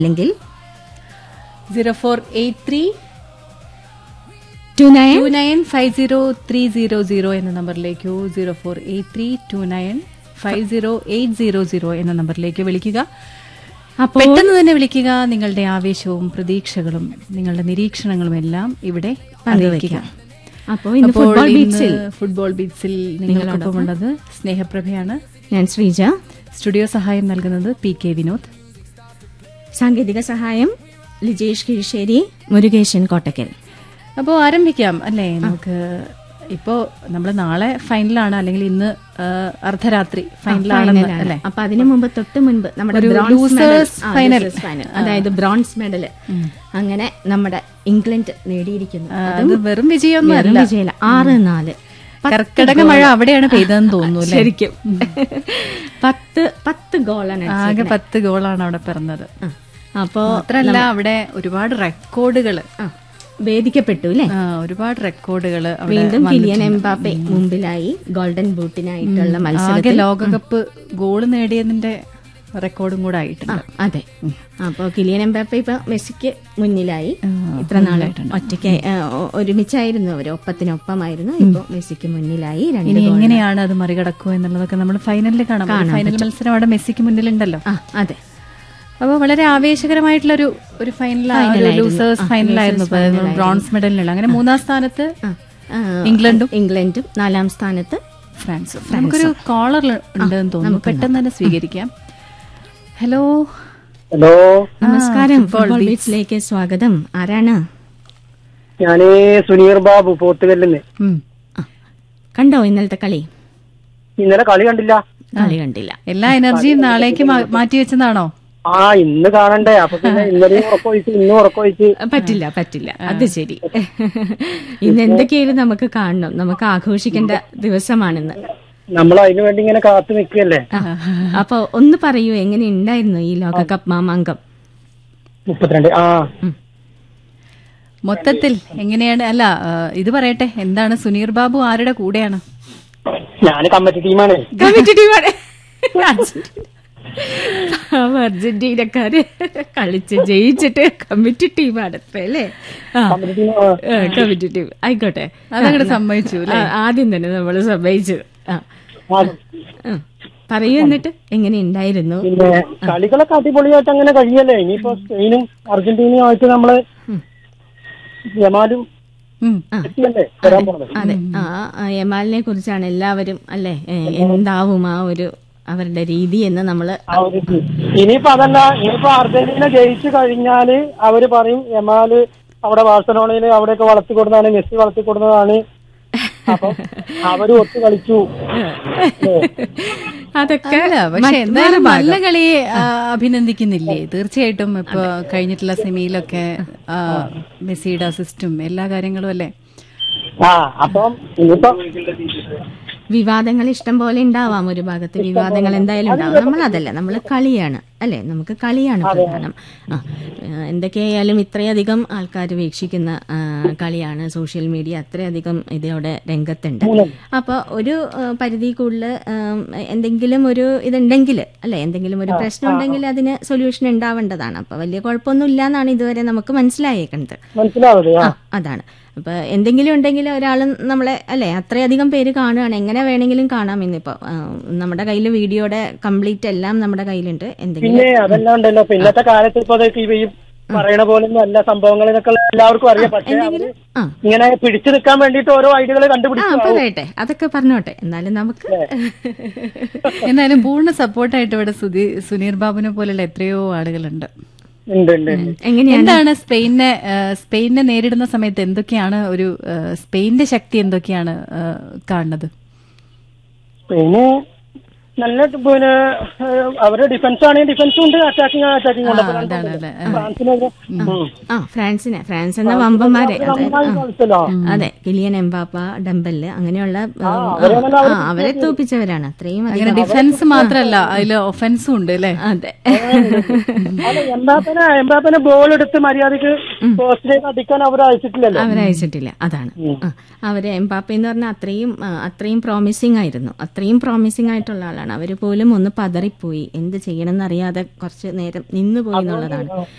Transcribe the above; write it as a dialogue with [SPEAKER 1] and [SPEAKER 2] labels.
[SPEAKER 1] അല്ലെങ്കിൽ
[SPEAKER 2] zero four eight three
[SPEAKER 1] two nine
[SPEAKER 2] two nine five zero three zero zero എന്ന നമ്പറിലേക്കോ zero four eight three two nine five zero eight zero zero എന്ന നമ്പറിലേക്ക് വിളിക്കുക
[SPEAKER 1] അപ്പോൾ
[SPEAKER 2] പെട്ടെന്ന് തന്നെ വിളിക്കുക നിങ്ങളുടെ ആവേശവും പ്രതീക്ഷകളും നിങ്ങളുടെ നിരീക്ഷണങ്ങളും എല്ലാം ഇവിടെ പങ്കുവയ്ക്കുക
[SPEAKER 1] അപ്പോൾ ഇന്ന്
[SPEAKER 2] അപ്പോൾ
[SPEAKER 1] ഫുട്ബോൾ
[SPEAKER 2] ഇന്ന്
[SPEAKER 1] ബീച്ചിൽ
[SPEAKER 2] ഫുട്ബോൾ ബീച്ചിൽ നിങ്ങളോടൊപ്പം ഉള്ളത് സ്നേഹപ്രഭയാണ്
[SPEAKER 1] ഞാൻ ശ്രീജ
[SPEAKER 2] സ്റ്റുഡിയോ സഹായം നൽകുന്നത് പി കെ വിനോദ്
[SPEAKER 1] സാങ്കേതിക സഹായം ലിജേഷ് കിഴിശ്ശേരി മുരുകേശൻ കോട്ടക്കൽ
[SPEAKER 2] അപ്പോൾ ആരംഭിക്കാം അല്ലേ നമുക്ക് ഇപ്പോ നമ്മൾ നാളെ ഫൈനലാണ് അല്ലെങ്കിൽ ഇന്ന് ആ, അർദ്ധരാത്രി ഫൈനലാണെന്ന്
[SPEAKER 1] ഫൈനലാണ്.
[SPEAKER 2] അല്ലേ
[SPEAKER 1] അപ്പൊ അതിനു മുമ്പ് തൊട്ട് മുൻപ് നമ്മുടെ
[SPEAKER 2] ഒരു
[SPEAKER 1] ബ്രോൺസ്
[SPEAKER 2] losers
[SPEAKER 1] മെഡൽ- ആ,
[SPEAKER 2] final.
[SPEAKER 1] losers final. അതായത് ബ്രോൺസ് മെഡൽ അങ്ങനെ നമ്മുടെ ഇംഗ്ലണ്ട് നേടിയിരിക്കുന്നു
[SPEAKER 2] ആ, അത് വെറും വിജയമൊന്നും
[SPEAKER 1] വെറും
[SPEAKER 2] അല്ല
[SPEAKER 1] വിജയമില്ല ആറ് നാല് പത്ത്
[SPEAKER 2] കർക്കിടക മഴ അവിടെയാണ് പെയ്തതെന്ന് തോന്നുന്നു അല്ലേ
[SPEAKER 1] ശരിക്കും പത്ത് പത്ത് ഗോളാണ്
[SPEAKER 2] ആകെ പത്ത് ഗോളാണ് അവിടെ പിറന്നത്
[SPEAKER 1] അപ്പോ
[SPEAKER 2] മാത്രല്ല അവിടെ ഒരുപാട് റെക്കോർഡുകൾ
[SPEAKER 1] ആ, വേദിക്കപ്പെട്ടു അല്ലേ
[SPEAKER 2] ഒരുപാട് റെക്കോർഡുകൾ
[SPEAKER 1] വീണ്ടും കിലിയൻ എംബാപ്പെ മുമ്പിലായി ഗോൾഡൻ ബൂട്ടിനായിട്ടുള്ള
[SPEAKER 2] ആകെ
[SPEAKER 1] മത്സരത്തിൽ
[SPEAKER 2] ലോകകപ്പ് ഗോൾ നേടിയതിന്റെ റെക്കോർഡും കൂടെ ആയിട്ടുണ്ട്
[SPEAKER 1] ആ, അതെ അപ്പോ കിലിയൻ എംബാപ്പെ ഇപ്പൊ മെസ്സിക്ക് മുന്നിലായി ഇത്ര നാളെ ഒറ്റയ്ക്ക് ആ, ഒ- ഒരുമിച്ചായിരുന്നു അവർ ഒപ്പത്തിനൊപ്പമായിരുന്നു ഇപ്പൊ മെസ്സിക്ക് മുന്നിലായി രണ്ട്
[SPEAKER 2] ഇനി എങ്ങനെയാണ് അത് മറികടക്കുക എന്നുള്ളതൊക്കെ നമ്മൾ ഫൈനലിൽ കാണാം ഒരു ഫൈനൽ മത്സരം അവിടെ മെസ്സിക്ക് മുന്നിലുണ്ടല്ലോ
[SPEAKER 1] ആ അതെ
[SPEAKER 2] അപ്പോൾ വളരെ ആവേശകരമായിട്ടുള്ള ഒരു ഒരു ഫൈനൽ ലൂസേഴ്സ് ഫൈനലായിരുന്നു ബ്രോൺസ് മെഡലിനുള്ള അങ്ങനെ മൂന്നാം സ്ഥാനത്ത്
[SPEAKER 1] ആ, ആ,
[SPEAKER 2] ഇംഗ്ലണ്ടും
[SPEAKER 1] ഇംഗ്ലണ്ടും നാലാം സ്ഥാനത്ത്
[SPEAKER 2] ഫ്രാൻസും നമുക്കൊരു കോളർ ഉണ്ടെന്ന് തോന്നുന്നു പെട്ടെന്ന് തന്നെ സ്വീകരിക്കാം ഹലോ
[SPEAKER 3] ഹലോ
[SPEAKER 1] നമസ്കാരം ഫുട്ബോൾ ബീച്ചിലേക്ക് സ്വാഗതം ആരാണ്
[SPEAKER 3] ഞാന് സുനീർ ബാബു പോത്തുകല്ലിന്ന്
[SPEAKER 2] ഉം.
[SPEAKER 1] ആ, കണ്ടോ ഇന്നലത്തെ കളി
[SPEAKER 3] ഇന്നലെ കളി കണ്ടില്ല
[SPEAKER 1] കളി കണ്ടില്ല
[SPEAKER 2] എല്ലാ എനർജിയും നാളേക്ക് മാ- മാറ്റിവെച്ചതാണോ
[SPEAKER 3] ആ ഇന്ന് കാണണ്ടേ അപ്പൊ പിന്നെ ഇന്നലെയും ഉറക്കൊഴിച്ച് ഇന്നും ഉറക്കൊഴിച്ച്
[SPEAKER 1] പറ്റില്ല പറ്റില്ല അത് ശരി ഇന്ന് എന്തൊക്കെയായാലും നമുക്ക് കാണണം നമുക്ക് ആഘോഷിക്കേണ്ട ദിവസമാണിന്ന്
[SPEAKER 3] നമ്മൾ അതിനു വേണ്ടി ഇങ്ങനെ കാത്തു നിൽക്കുകയല്ലേ
[SPEAKER 1] ആ, അപ്പൊ ഒന്ന് പറയൂ എങ്ങനെ ഉണ്ടായിരുന്നു ഈ ലോകകപ്പ് മാമാങ്കം
[SPEAKER 3] മുപ്പത്തിരണ്ട് ആ
[SPEAKER 2] മൊത്തത്തിൽ എങ്ങനെയാണ് അല്ല ആ, ഇത് പറയട്ടെ എന്താണ് സുനീർ ബാബു ആരുടെ കൂടെയാണ്
[SPEAKER 3] ഞാന് കമ്മിറ്റി ടീമാണ്
[SPEAKER 1] കമ്മിറ്റി ടീമാണ് പാവം അർജന്റീനക്കാര് കളിച്ച് ജയിച്ചിട്ട് കമ്മിറ്റി ടീമാണ് അത്ര അല്ലേ ആ
[SPEAKER 3] കമ്മിറ്റി ടീം
[SPEAKER 1] കമ്മിറ്റി ടീം ആയിക്കോട്ടെ
[SPEAKER 2] അതങ്ങോട്ട് സമ്മതിച്ചു
[SPEAKER 1] ആ, ആദ്യം തന്നെ നമ്മൾ സമ്മതിച്ചു ആ ആ. പറയൂ എന്നിട്ട് എങ്ങനെ ഉണ്ടായിരുന്നു
[SPEAKER 3] പിന്നെ കളികളൊക്കെ അടിപൊളിയായിട്ട് അങ്ങനെ കഴിയല്ലേ ഇനിയിപ്പോ സ്പെയിനും അർജന്റീനയും ആയിട്ട് നമ്മള് ജമാലും
[SPEAKER 2] ഉം.
[SPEAKER 3] എത്തിയല്ലേ വരാൻ പോണത്
[SPEAKER 1] അതെ ആ ആ, യമാലിനെ കുറിച്ചാണ് എല്ലാവരും അല്ലെ ഏ, എന്താവും ആ ഒരു അവരുടെ രീതി എന്ന് നമ്മള്
[SPEAKER 3] ആ ഒരു ഇത്. ഇനിയിപ്പോ അതല്ല ഇനിയിപ്പോ അർജന്റീന ജയിച്ചു കഴിഞ്ഞാല് അവര് പറയും എമാല് അവിടെ ബാഴ്സലോണയില് അവിടെയൊക്കെ വളർത്തി കൊടുത്തതാണ് മെസ്സി വളർത്തി കൊടുത്തതാണ് അപ്പൊ അവര് ഒത്തു കളിച്ചു
[SPEAKER 1] അതൊക്കെ
[SPEAKER 2] അല്ല പക്ഷെ എന്തായാലും നല്ല കളിയെ ആ, അഭിനന്ദിക്കുന്നില്ലേ തീർച്ചയായിട്ടും ഇപ്പൊ കഴിഞ്ഞിട്ടുള്ള സെമിയിലൊക്കെ ആ, മെസ്സിയുടെ അസിസ്റ്റും എല്ലാ കാര്യങ്ങളും അല്ലേ
[SPEAKER 3] ആ അപ്പം ഇനിയിപ്പോ
[SPEAKER 1] വിവാദങ്ങൾ ഇഷ്ടം പോലെ ഉണ്ടാവാം ഒരു ഭാഗത്ത് വിവാദങ്ങൾ എന്തായാലും ഉണ്ടാവും നമ്മൾ അതല്ല നമ്മൾ കളിയാണ് അല്ലെ നമുക്ക് കളിയാണ് പ്രധാനം ആ ഏഹ് എന്തൊക്കെയായാലും ഇത്രയധികം ആൾക്കാർ വീക്ഷിക്കുന്ന ആ, കളിയാണ് സോഷ്യൽ മീഡിയ അത്രയധികം ഇതോടെ രംഗത്തുണ്ട് അപ്പോൾ ഒരു ഏഹ്, പരിധി കൂടുതൽ ഏഹ്, എന്തെങ്കിലും ഒരു ഇതുണ്ടെങ്കിൽ അല്ലെ എന്തെങ്കിലും ഒരു പ്രശ്നം ഉണ്ടെങ്കിൽ അതിന് സൊല്യൂഷൻ ഉണ്ടാവേണ്ടതാണ് അപ്പൊ വലിയ കുഴപ്പമൊന്നും ഇല്ല എന്നാണ് ഇതുവരെ നമുക്ക് മനസ്സിലായേക്കുന്നത്
[SPEAKER 3] മനസ്സിലാവത് ആ
[SPEAKER 1] ആ അതാണ് അപ്പൊ എന്തെങ്കിലും ഉണ്ടെങ്കിൽ ഒരാൾ നമ്മളെ അല്ലെ അത്രയധികം പേര് കാണുകയാണ് എങ്ങനെ വേണമെങ്കിലും കാണാം ഇന്നിപ്പോ ആ, നമ്മുടെ കയ്യിൽ വീഡിയോയുടെ കംപ്ലീറ്റ് എല്ലാം നമ്മുടെ കയ്യിലുണ്ട് എന്തെങ്കിലും
[SPEAKER 3] പിന്നെ അതെല്ലാം ഉണ്ടല്ലോ ഇപ്പൊ ഇന്നത്തെ കാലത്ത് ഇപ്പൊ അതൊക്കെ ഈ പറയണ പോലൊന്നും അല്ല സംഭവങ്ങളിലൊക്കെ എല്ലാവർക്കും അറിയാം പക്ഷെ അവര്
[SPEAKER 1] ആ
[SPEAKER 3] ഇങ്ങനെ പിടിച്ചു നിൽക്കാൻ വേണ്ടിയിട്ട് ഓരോ ഐഡിയകൾ
[SPEAKER 1] ആ
[SPEAKER 3] കണ്ടുപിടിച്ചു
[SPEAKER 1] പറയട്ടെ അതൊക്കെ പറഞ്ഞോട്ടെ എന്നാലും നമുക്ക്
[SPEAKER 2] എന്നാലും പൂർണ്ണ സപ്പോർട്ടായിട്ട് ഇവിടെ സുധി സുനീർ ബാബുവിനെ പോലുള്ള എത്രയോ ആളുകളുണ്ട്
[SPEAKER 3] ഉണ്ട് ഉണ്ട് ഉണ്ട്.
[SPEAKER 1] എങ്ങനെയാണ്
[SPEAKER 2] എന്താണ് സ്പെയിനെ ആ, സ്പെയിനെ നേരിടുന്ന സമയത്ത് എന്തൊക്കെയാണ് ഒരു ആ, സ്പെയിന്റെ ശക്തി എന്തൊക്കെയാണ് ആ, കാണുന്നത്
[SPEAKER 3] പിന്നെ നല്ല പിന്നെ ഏഹ്, അവരുടെ ഡിഫൻസ് ആണെങ്കിൽ ഡിഫൻസും ഉണ്ട് അറ്റാക്കിംഗ് അറ്റാക്കിംഗ് ഉണ്ട് അപ്പൊ രണ്ടും
[SPEAKER 2] അതാണ്
[SPEAKER 3] ഉണ്ട്.
[SPEAKER 2] അല്ലേ
[SPEAKER 3] ഫ്രാൻസിനെതിരെ ഉം.
[SPEAKER 1] ആ ഫ്രാൻസിനെ ഫ്രാൻസ് എന്ന വമ്പന്മാരെ അതെ
[SPEAKER 3] നന്നായി കളിച്ചല്ലോ
[SPEAKER 1] അതെ കിലിയൻ എംബാപ്പ ഡംബല് അങ്ങനെയുള്ള ആ,
[SPEAKER 3] അവരെല്ലാം
[SPEAKER 1] ആ, അവരെ തോപ്പിച്ചവരാണ് അത്രയും
[SPEAKER 2] അങ്ങനെ
[SPEAKER 1] അധികം
[SPEAKER 2] ഡിഫൻസ് മാത്രല്ല അതിൽ ഒഫൻസും ഉണ്ട് അല്ലേ
[SPEAKER 1] അതെ
[SPEAKER 3] അല്ല എംബാപ്പനെ എംബാപ്പനെ ബോൾ എടുത്ത് മര്യാദക്ക് പോസ്റ്റിലേക്ക് അടിക്കാൻ അവർ അയച്ചിട്ടില്ലല്ലോ
[SPEAKER 1] അവരയച്ചിട്ടില്ല അതാണ് ആ, അവര് എംപാപ്പ എന്ന് പറഞ്ഞാൽ അത്രയും ആ, അത്രയും പ്രോമിസിംഗ് ആയിരുന്നു അത്രയും പ്രോമിസിംഗ് ആയിട്ടുള്ള ആളാണ് എന്നുള്ളതാണ് അവര് പോലും ഒന്ന് പതറിപ്പോയി എന്ത് ചെയ്യണമെന്നറിയാതെ കുറച്ച് നേരം നിന്നു പോയി എന്നുള്ളതാണ്